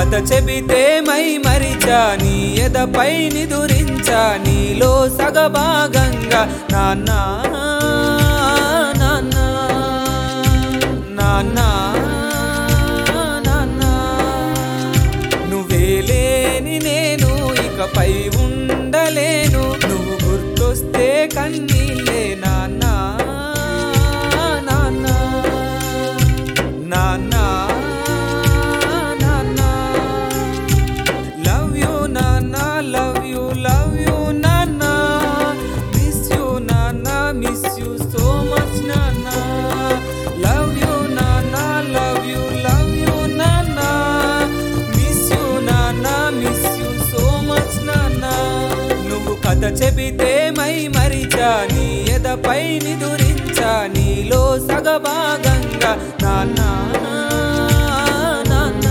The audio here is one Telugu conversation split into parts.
కథ చెబితే మై మరిచా నీ ఎదపై నిదురించా నీలో సగభాగంగా నాన్న నాన్న నాన్న నాన్న నువ్వే లేని నేను ఇకపై ఉండలేను నువ్వు గుర్తొస్తే కన్నీళ్ళే నాన్న నాన్న నాన్న నాన్న లవ్ యూ నాన్న లవ్ యూ లవ్ యూ నాన్న మిస్ యూ నాన్న మిస్ యూ సో మచ్ నాన్న లవ్ యూ నాన్న లవ్ యూ లవ్ యూ నాన్న మిస్ యూ నాన్న మిస్ యూ సో మచ్ నాన్న నువ్వు కథ చెబితే మై మరిచా నీ ఎదపై నిదురించా నీలో సగభాగంగా నాన్న నాన్న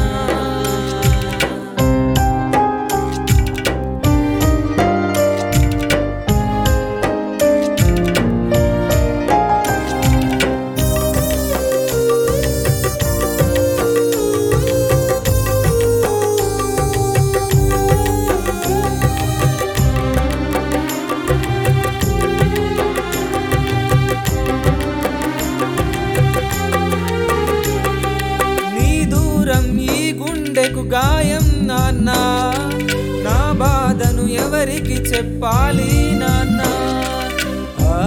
నీ దూరం ఈ గుండెకు గాయం నాన్న నా బాధను ఎవరికి చెప్పాలి నాన్న ఆ,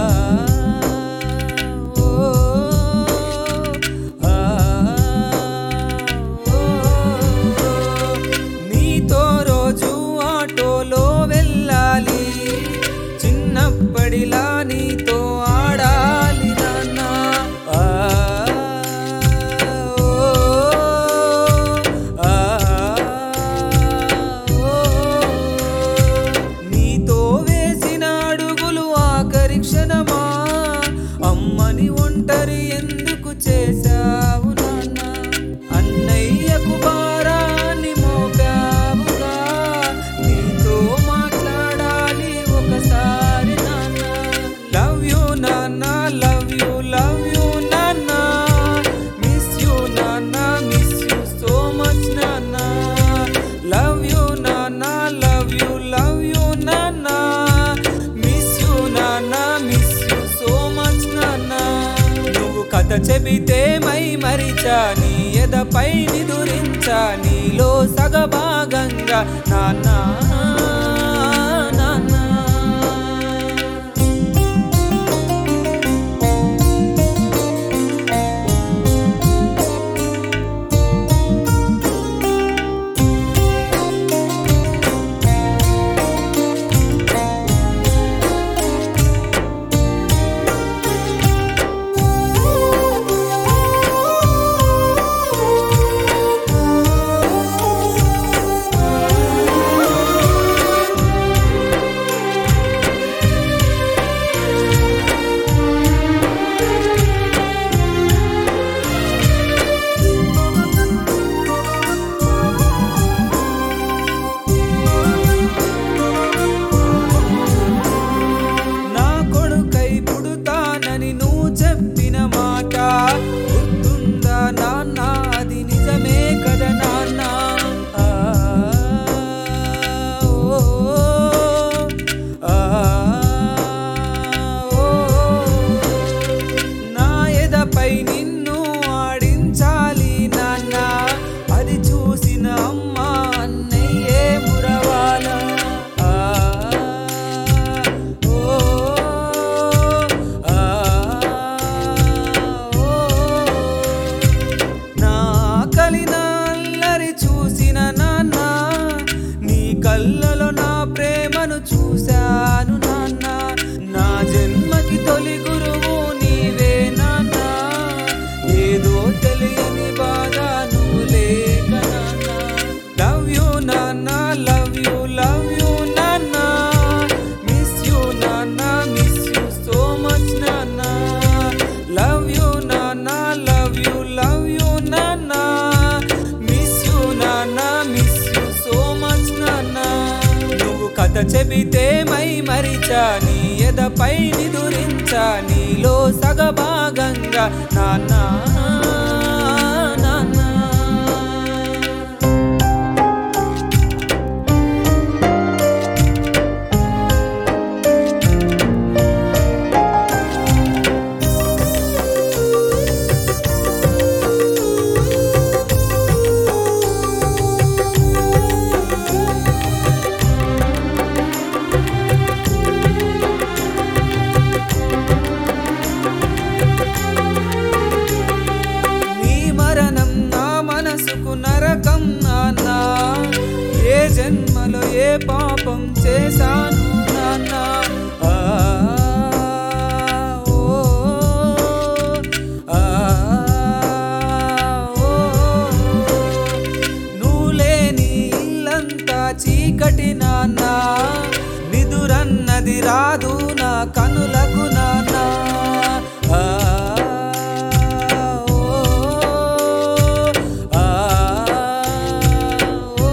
ఓ, ఆ, ఓ. నీతో రోజు ఆటోలో వెళ్ళాలి చిన్నప్పటిలా నీతో ఆడాలి నాన్న ఆ, ఓ, ఆ, ఓ. నీతో వేసిన అడుగులు ఆఖరి క్షణమా అమ్మని ఒంటరి ఎందుకు చేశావు నాన్న అన్నయ్యకు భారాన్ని మోపావుగా నీతో మాట్లాడాలి ఒకసారి నాన్న లవ్ యూ నాన్న లవ్ యూ లవ్ యూ నాన్న మిస్ యూ నాన్న మిస్ యూ సో మచ్ నాన్న లవ్ యూ నాన్న లవ్ యూ లవ్ యూ నాన్న మిస్ యూ నాన్న మిస్ యూ సో మచ్ నాన్న నువ్వు కథ చెబితే మై మరిచా నీ ఎదపై నిదురించా నీలో సగభాగంగా నాన్న నాన్న నా కొడుకై పుడుతానని నువ్వు చెప్పిన మాట గుర్తుందా నాన్న అది నిజమే కదా నాన్న ఆ, ఓ, ఆ, ఓ. నా ఎదపై నిన్ను ఆడించాలి నాన్న అది చూసిన అమ్మ అన్నయ్యే మురవాల ఆ, ఓ, ఆ, ఓ. నా కలిన అల్లరి చూసిన నాన్న నీ కళ్ళలో నా ప్రేమను చూశాను నాన్న నా జన్మకి తొలి గురువు నీవే నాన్న ఏదో తెలియని బాధ నువ్వు లేక నాన్న లవ్ యూ నాన్న లవ్ యూ లవ్ యూ నాన్న మిస్ యూ నాన్న మిస్ యూ సో మచ్ నాన్న లవ్ యూ నాన్న లవ్ యూ లవ్ యూ నాన్న మిస్ యూ నాన్న మిస్ యూ సో మచ్ నాన్న నువ్వు కథ చెబితే మై మరిచా నీ ఎదపై నిదురించా నీలో సగభాగంగా నాన్న నాన్న మనసుకు నరకం నాన్న ఏ జన్మలో ఏ పాపం చేశాను నాన్న ఆ, ఓ, ఆ, ఓ. నువ్వు లేని ఇల్లంతా చీకటి నాన్న నిదురన్నది రాదు నా కనులకు నాన్న ఆ, ఓ, ఆ, ఓ.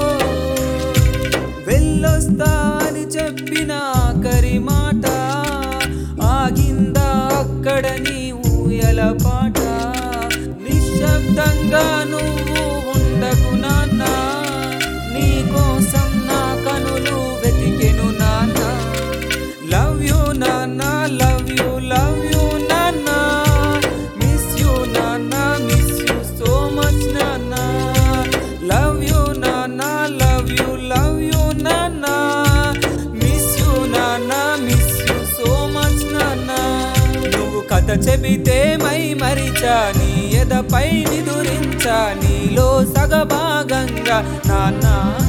వెళ్ళొస్తా అని చెప్పిన ఆఖరి మాట ఆగిందా అక్కడ నీ ఊయల పాట నిశ్శబ్దంగా నువ్వు ఉండకు నాన్న నీ కోసం నా కనులు వెతికెను నాన్న లవ్ యూ నాన్న లవ్ యూ లవ్ యూ నాన్న మిస్ యూ నాన్న మిస్ యూ సో మచ్ నాన్న లవ్ యూ నాన్న లవ్ యూ లవ్ యూ నాన్న మిస్ యూ నాన్న మిస్ యూ సో మచ్ నాన్న నువ్వు కథ చెబితే మై మరిచా నీ ఎదపై నిదురించా నీలో సగభాగంగా నాన్న